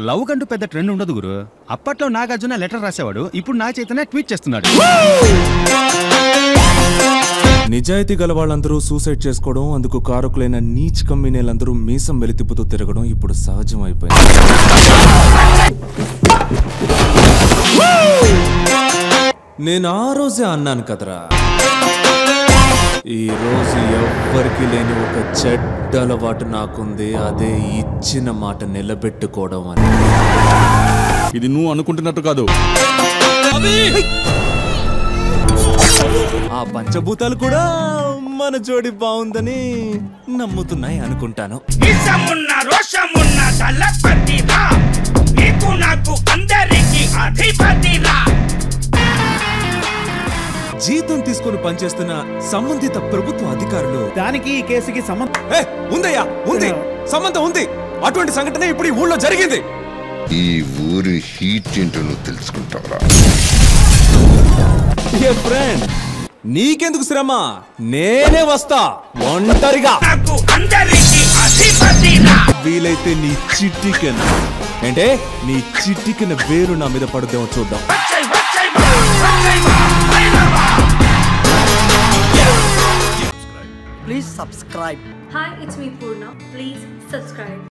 Love కంటూ పెద్ద trend ఉండదు గురు అప్పట్లో నాగార్జున లెటర్ రాసేవాడు ఇప్పుడు నా చైతన్య ట్వీట్ చేస్తున్నాడు నిజాయితీ గల వాళ్ళందరూ సూసైడ్ చేసుకోవడం అందుకు కారకులైన నీచ్ కమ్మినేలందరూ మీసం వెలితిప్పుతూ తిరగడం ఇప్పుడు సహజం అయిపోయింది నేను ఆ రోజే అన్నాను కదరా ఈ రోజు ఎవ్వరికి లేని ఒక చెడ్డ అలవాటు నాకుంది అదే ఇచ్చిన మాట నిలబెట్టుకోవడం అని ఇది నువ్వు అనుకుంటున్నట్టు కాదు ఆ పంచభూతాలు కూడా మన జోడి బాగుందని నమ్ముతున్నాయి అనుకుంటాను ఇసమున్న రోషమున్న దళపతిరా నీకు నాకు అందరికి అధిపతిరా జీతం తీసుకొని పనిచేస్తున్న సంబంధిత ప్రభుత్వ అధికారులు దానికి ఈ కేసుకి సంబంధం ఏ, ఉందయ్యా ఉంది సంబంధం ఉంది అటువంటి సంఘటన ఇప్పుడు ఈ ఊళ్ళో జరిగింది ఈ ఊరి హీట్ ఏంటో నువ్వు తెలుసుకుంటావురా ఫ్రెండ్ నీకెందుకు శ్రమ నేనే వస్తా ఒంటరిగా నాకు అందరికి అధిపతిరా వీలైతే నీ చిట్టికెన్ అంటే నీ చిట్టికెన వేరు నా మీద పడుదేమో చూద్దాం వచ్చై వచ్చై బా, వచ్చై బా, భైరవా. Please subscribe. Hi, it's me Purna. Please subscribe.